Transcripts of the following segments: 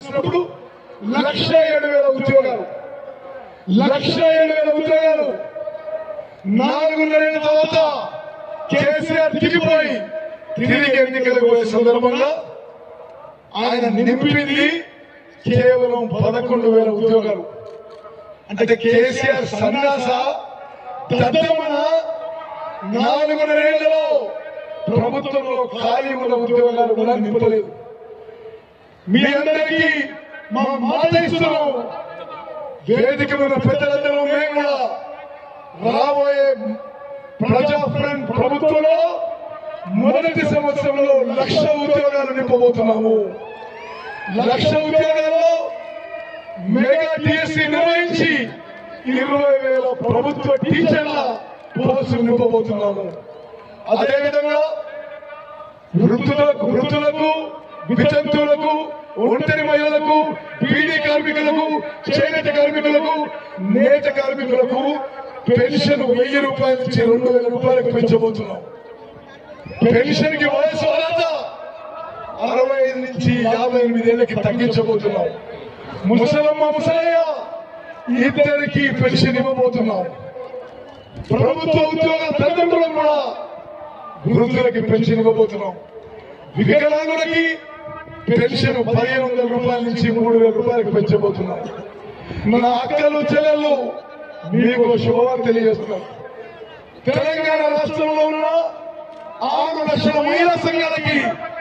వచ్చినప్పుడు లక్ష ఏడు వేల ఉద్యోగాలు లక్ష ఏడు వేల ఉద్యోగాలు నాలుగున్నరేళ్ల తర్వాత కేసీఆర్ దిగిపోయి తిరిగి ఎన్నికలకు పోయే సందర్భంగా ఆయన నింపింది కేవలం పదకొండు వేల ఉద్యోగాలు అంటే కేసీఆర్ సన్యాస దద్దమన నాలుగున్నరేళ్లలో ప్రభుత్వంలో ఖాళీ ఉన్న ఉద్యోగాలు కూడా నింపలేదు మీ అందరికీ మా మాట ఇస్తున్నాం వేదిక మీద పెద్దలందరూ మేము కూడా రాబోయే ప్రజా ఫ్రంట్ ప్రభుత్వంలో మొదటి సంవత్సరంలో లక్ష ఉద్యోగాలు నింపబోతున్నాము లక్ష ఉద్యోగాల్లో మెగా టీఎస్సీ నిర్వహించి ఇరవై వేల ప్రభుత్వ టీచర్ల పోస్టులు నింపబోతున్నాము అదేవిధంగా వృద్ధులకు వృద్ధులకు వితంతువులకు ఒంటరి మహిళలకు బీడీ కార్మికులకు చేనేత కార్మికులకు నేత కార్మికులకు పెన్షన్ వెయ్యి రూపాయల నుంచి రెండు వేల రూపాయలకు పెంచబోతున్నాం పెన్షన్ కి వయసు అర్హత అరవై ఐదు నుంచి యాభై ఎనిమిది ఏళ్ళకి తగ్గించబోతున్నాం ముసలమ్మ ముసలయ్య ఇద్దరికి పెన్షన్ ఇవ్వబోతున్నాం ప్రభుత్వ ఉద్యోగ తల్లిదండ్రులకు కూడా వృద్ధులకి పెన్షన్ ఇవ్వబోతున్నాం వికలాంగులకి పెన్షన్ పదిహేను వందల రూపాయల నుంచి మూడు వేల రూపాయలకు పెంచబోతున్నాం మన అక్కలు చెల్లెళ్ళు మీకు శుభవార్త తెలియజేస్తున్నాం తెలంగాణ రాష్ట్రంలో ఉన్న ఆరు లక్షల మహిళా సంఘాలకి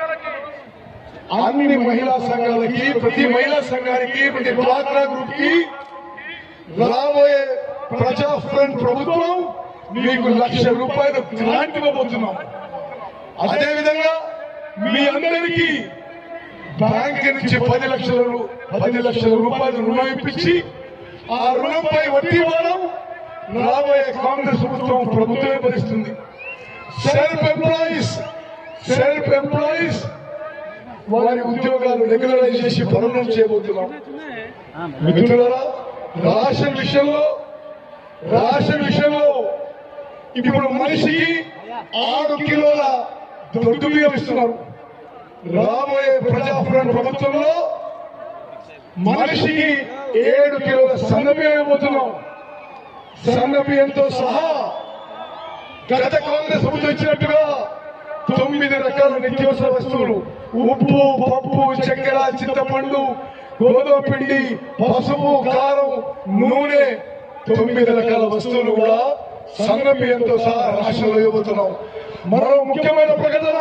అన్ని మహిళా సంఘాలకి ప్రతి మహిళా సంఘానికి ప్రతి డ్వాక్రా గ్రూప్ కి రాబోయే ప్రజా ఫ్రంట్ ప్రభుత్వం మీకు లక్ష రూపాయలు గ్రాంట్ ఇవ్వబోతున్నాం అదేవిధంగా మీ అందరికీ బ్యాంక్ నుంచి పది లక్షల రూ- పది లక్షల రూపాయలు రుణం ఇప్పించి ఆ రుణంపై వడ్డీ వారం రాబోయే కాంగ్రెస్ ప్రభుత్వం ప్రభుత్వమే భరిస్తుంది సెల్ఫ్ ఎంప్లాయీస్ సెల్ఫ్ ఎంప్లాయీస్ వారి ఉద్యోగాలు రెగ్యులరైజ్ చేసి పనులు చేయబోతున్నాం మిత్రులారా రాషన్ విషయంలో రాషన్ విషయంలో ఇప్పుడు మనిషికి ఆరు కిలోల దొడ్డు బియ్యం ఇస్తున్నారు రాబోయే ప్రజాఫ్రంట్ ప్రభుత్వంలో మనిషికి ఏడు కిలోల సన్న బియ్యం ఇవ్వబోతున్నాం సన్న బియ్యంతో సహా గత కాంగ్రెస్ ప్రభుత్వం ఇచ్చినట్టుగా తొమ్మిది రకాల నిత్యావసర వస్తువులు ఉప్పు పప్పు చక్కెర చింతపండు గోధుమ పిండి పసుపు కారం నూనె తొమ్మిది రకాల వస్తువులు కూడా సన్న బియ్యంతో సహా రాష్ట్రంలో ఇవ్వబోతున్నాం మరో ముఖ్యమైన ప్రకటన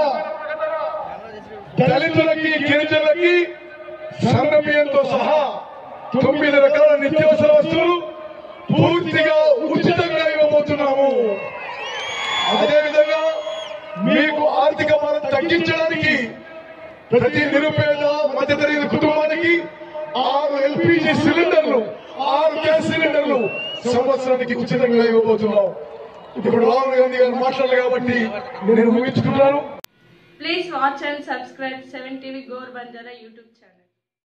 దళితులకి గిరిజనులకి సన్న బియ్యంతో సహా తొమ్మిది రకాల నిత్యావసర వస్తువులు పూర్తిగా ఉచితంగా ఇవ్వబోతున్నాము అదేవిధంగా మీకు ఆర్థిక భారం తగ్గించడానికి ప్రతి నిరుపేద మధ్యతరగతి కుటుంబానికి ఆరు ఎల్పిజి సిలిండర్లు ఆరు గ్యాస్ సిలిండర్లు సంవత్సరానికి ఉచితంగా ఇవ్వబోతున్నాం ఇప్పుడు రాహుల్ గాంధీ గారు మాట్లాడారు కాబట్టి నేను ముగించుకుంటాను Please watch and subscribe 7 TV Gore Banjara YouTube channel.